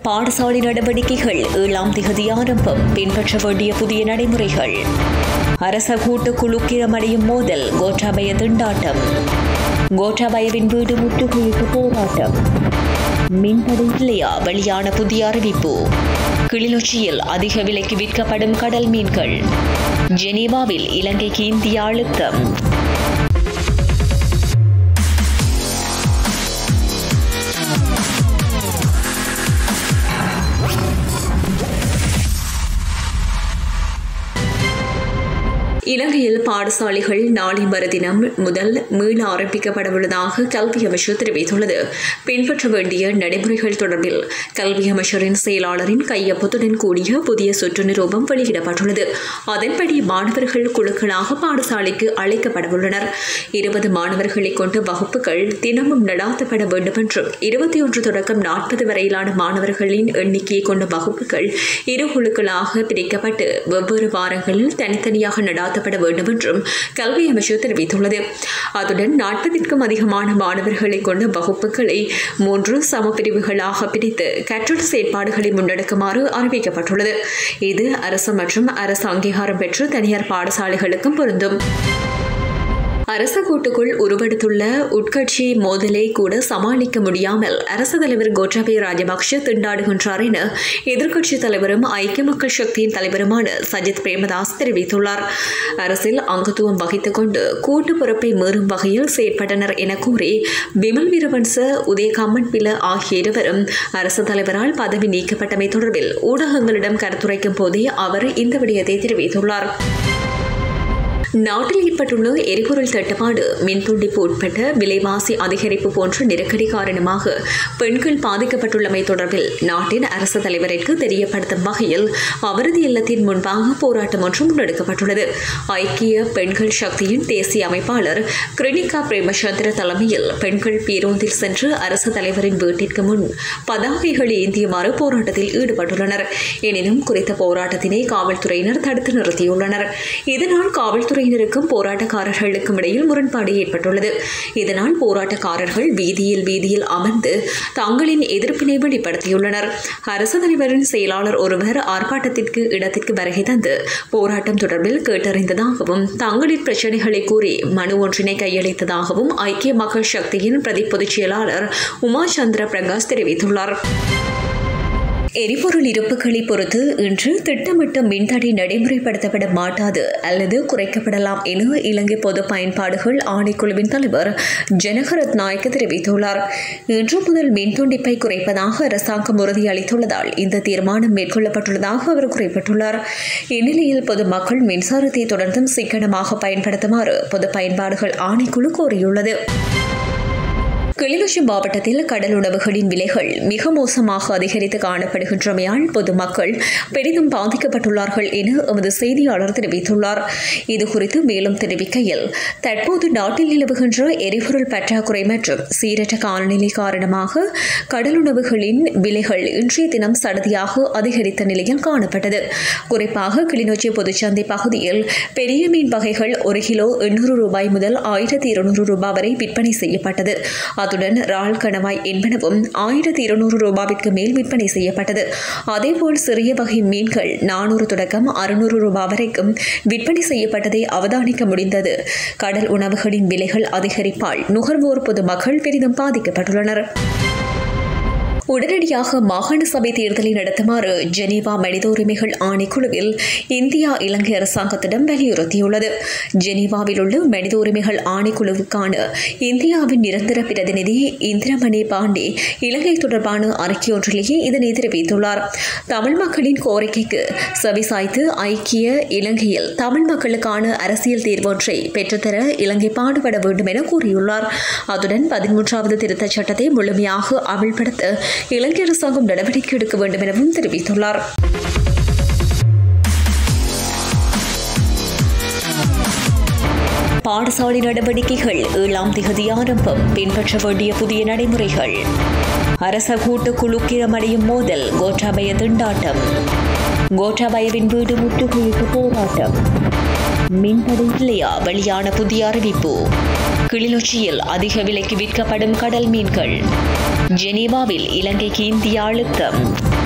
பாடசாலை நடவடிக்கைகள் ஏழாம் திகதி ஆரம்பம் பின்பற்ற வேண்டிய புதிய நடைமுறைகள் அரச கூட்டுக்குழு கிரமடையும் மோதல் கோட்டாபய திண்டாட்டம் கோட்டாபயவின் வீடு முற்றுகையிட்டு போராட்டம் மின்தடை இல்லையா வெளியான புதிய அறிவிப்பு கிளிநொச்சியில் அதிக விலைக்கு விற்கப்படும் கடல் மீன்கள் ஜெனீவாவில் இலங்கைக்கு இந்தியா அழுத்தம் இலங்கையில் பாடசாலைகள் நாளை மறுதினம் முதல் மீள ஆரம்பிக்கப்படவுள்ளதாக கல்வி அமைச்சர் தெரிவித்துள்ளது பின்பற்ற வேண்டிய நடைமுறைகள் தொடர்பில் கல்வி அமைச்சரின் செயலாளரின் கையொப்பத்துடன் கூடிய புதிய சுற்று நிரூபம் வெளியிடப்பட்டுள்ளது அதன்படி மாணவர்கள் குழுக்களாக பாடசாலைக்கு அழைக்கப்படவுள்ளனர் இருபது மாணவர்களை கொண்ட வகுப்புகள் தினமும் நடாத்தப்பட வேண்டும் என்றும் இருபத்தி ஒன்று தொடக்கம் நாற்பது வரையிலான மாணவர்களின் எண்ணிக்கையை கொண்ட வகுப்புகள் இரு குழுக்களாக பிரிக்கப்பட்டு வெவ்வேறு வாரங்களில் தனித்தனியாக நடாத்த நடத்தப்பட வேண்டும் என்றும் கல்வி அமைச்சர் தெரிவித்துள்ளது அதுடன் நாற்பதிற்கும் அதிகமான மாணவர்களை கொண்ட வகுப்புகளை மூன்று சமப்பிரிவுகளாக பிரித்து கற்றல் செயற்பாடுகளை முன்னெடுக்குமாறு அறிவிக்கப்பட்டுள்ளது இது அரசு மற்றும் அரசு அங்கீகாரம் பெற்று தனியார் பாடசாலைகளுக்கும் பொருந்தும் அரச கூட்டுக்குள் உருவெடுத்துள்ள உட்கட்சி மோதலை கூட சமாளிக்க முடியாமல் அரசு தலைவர் கோட்டாபய ராஜபக்ஷ திண்டாடுகின்றார் என எதிர்க்கட்சித் தலைவரும் ஐக்கிய மக்கள் சக்தியின் தலைவருமான சஜித் பிரேமதாஸ் தெரிவித்துள்ளார் அரசில் அங்கத்துவம் வகித்துக் கொண்டு கூட்டு பொறுப்பை மீறும் வகையில் செயற்பட்டனர் என கூறி விமல் வீரவன்ச உதயகாமன் பில ஆகிய இருவரும் அரசு தலைவரால் பதவி நீக்கப்பட்டமை தொடர்பில் ஊடகங்களிடம் கருத்துரைக்கும் போதே அவர் இந்த விடயத்தை தெரிவித்துள்ளார் நாட்டில் ஏற்பட்டுள்ள எரிபொருள் தட்டுப்பாடு மின்துண்டிப்பு உட்பட்ட விலைவாசி அதிகரிப்பு போன்ற நெருக்கடி காரணமாக பெண்கள் பாதிக்கப்பட்டுள்ளமை தொடர்பில் நாட்டின் அரசு தலைவருக்கு தெரியப்படுத்தும் வகையில் அவரது இல்லத்தின் முன்பாக போராட்டம் ஒன்று முன்னெடுக்கப்பட்டுள்ளது ஐக்கிய பெண்கள் சக்தியின் தேசிய அமைப்பாளர் கிருணிகா பிரேமச்சந்திர தலைமையில் பெண்கள் பேருந்தில் சென்று அரசு தலைவரின் வீட்டிற்கு முன் பதாகைகள் ஏந்தியவாறு போராட்டத்தில் ஈடுபட்டுள்ளனர் எனினும் குறித்த போராட்டத்தினை காவல்துறையினர் தடுத்து நிறுத்தியுள்ளனர் இதனால் காவல்துறை துறையினருக்கும் போராட்டக்காரர்களுக்கும் இடையில் முரண்பாடு ஏற்பட்டுள்ளது இதனால் போராட்டக்காரர்கள் வீதியில் வீதியில் அமர்ந்து தங்களின் எதிர்ப்பினை வெளிப்படுத்தியுள்ளனர் அரசு தலைவரின் செயலாளர் ஒருவர் ஆர்ப்பாட்டத்திற்கு இடத்திற்கு வருகை தந்து போராட்டம் தொடர்பில் கேட்டறிந்ததாகவும் தங்களின் பிரச்சினைகளை கூறி மனு ஒன்றினை கையளித்ததாகவும் ஐக்கிய மக்கள் சக்தியின் பிரதி பொதுச் செயலாளர் உமா சந்திர பிரகாஷ் தெரிவித்துள்ளார் எரிபொருள் இருப்புகளை பொறுத்து இன்று திட்டமிட்ட மின்தடை நடைமுறைப்படுத்தப்பட மாட்டாது அல்லது குறைக்கப்படலாம் என இலங்கை பொது பயன்பாடுகள் ஆணைக்குழுவின் தலைவர் ஜனகரத் நாயக்க தெரிவித்துள்ளார் இன்று முதல் மின் துண்டிப்பை குறைப்பதாக அரசாங்கம் உறுதியளித்துள்ளதால் இந்த தீர்மானம் மேற்கொள்ளப்பட்டுள்ளதாக அவர் குறிப்பிட்டுள்ளார் இந்நிலையில் பொதுமக்கள் மின்சாரத்தை தொடர்ந்தும் சிக்கனமாக பயன்படுத்துமாறு பொது பயன்பாடுகள் ஆணைக்குழு கோரியுள்ளது கிளிநொச்சி மாவட்டத்தில் கடல் உணவுகளின் விலைகள் மிக மோசமாக அதிகரித்து காணப்படுகின்றமையால் பொதுமக்கள் பெரிதும் பாதிக்கப்பட்டுள்ளார்கள் என எமது செய்தியாளர் தெரிவித்துள்ளார் இதுகுறித்து மேலும் தெரிவிக்கையில் தற்போது நாட்டில் நிலவுகின்ற எரிபொருள் பற்றாக்குறை மற்றும் சீரற்ற காலநிலை காரணமாக கடல் உணவுகளின் விலைகள் இன்றைய தினம் சடதியாக அதிகரித்த நிலையில் காணப்பட்டது குறிப்பாக கிளிநொச்சி பொதுச்சந்தை பகுதியில் பெரிய மீன் வகைகள் ஒரு கிலோ எண்ணூறு ரூபாய் முதல் ஆயிரத்தி இருநூறு ரூபாய் வரை விற்பனை செய்யப்பட்டது அத்துடன் ரால் கணவாய் என்பனவும் ஆயிரத்தி இருநூறு ரூபாவிற்கு மேல் விற்பனை செய்யப்பட்டது அதேபோல் சிறிய வகை மீன்கள் நானூறு தொடக்கம் அறுநூறு ரூபாய் வரைக்கும் விற்பனை செய்யப்பட்டதை அவதானிக்க முடிந்தது கடல் உணவுகளின் விலைகள் அதிகரிப்பால் நுகர்வோர் பொதுமக்கள் பெரிதும் பாதிக்கப்பட்டுள்ளனர் உடனடியாக மாகாண சபை தேர்தலை நடத்துமாறு ஜெனீவா மனித உரிமைகள் ஆணைக்குழுவில் இந்தியா இலங்கை அரசாங்கத்திடம் வலியுறுத்தியுள்ளது ஜெனீவாவில் உள்ள மனித உரிமைகள் ஆணைக்குழுவுக்கான இந்தியாவின் நிரந்தர பிரதிநிதி இந்திரமணி பாண்டே இலங்கை தொடர்பான அறிக்கையொன்றிலேயே இதனை தெரிவித்துள்ளார் தமிழ் மக்களின் கோரிக்கைக்கு செவிசாய்த்து ஐக்கிய இலங்கையில் தமிழ் மக்களுக்கான அரசியல் தீர்வொன்றை பெற்றுத்தர இலங்கை பாடுபட வேண்டும் என கூறியுள்ளார் அதுடன் பதிமூன்றாவது திருத்தச் சட்டத்தை முழுமையாக அமல்படுத்த இலங்கை அரசாங்கம் நடவடிக்கை எடுக்க வேண்டும் எனவும் தெரிவித்துள்ளார் பாடசாலை நடவடிக்கைகள் ஏழாம் திகதி ஆரம்பம் பின்பற்ற வேண்டிய புதிய நடைமுறைகள் அரச கூட்டுக்குழு கிரமடையும் மோதல் கோட்டாபய திண்டாட்டம் கோட்டாபயவின் வீடு முற்றுகையிட்டு போராட்டம் மின்தடை இல்லையா வெளியான புதிய அறிவிப்பு கிளிநொச்சியில் அதிக விலைக்கு விற்கப்படும் கடல் மீன்கள் ஜெனீவாவில் இலங்கைக்கு இந்தியா அழுத்தம்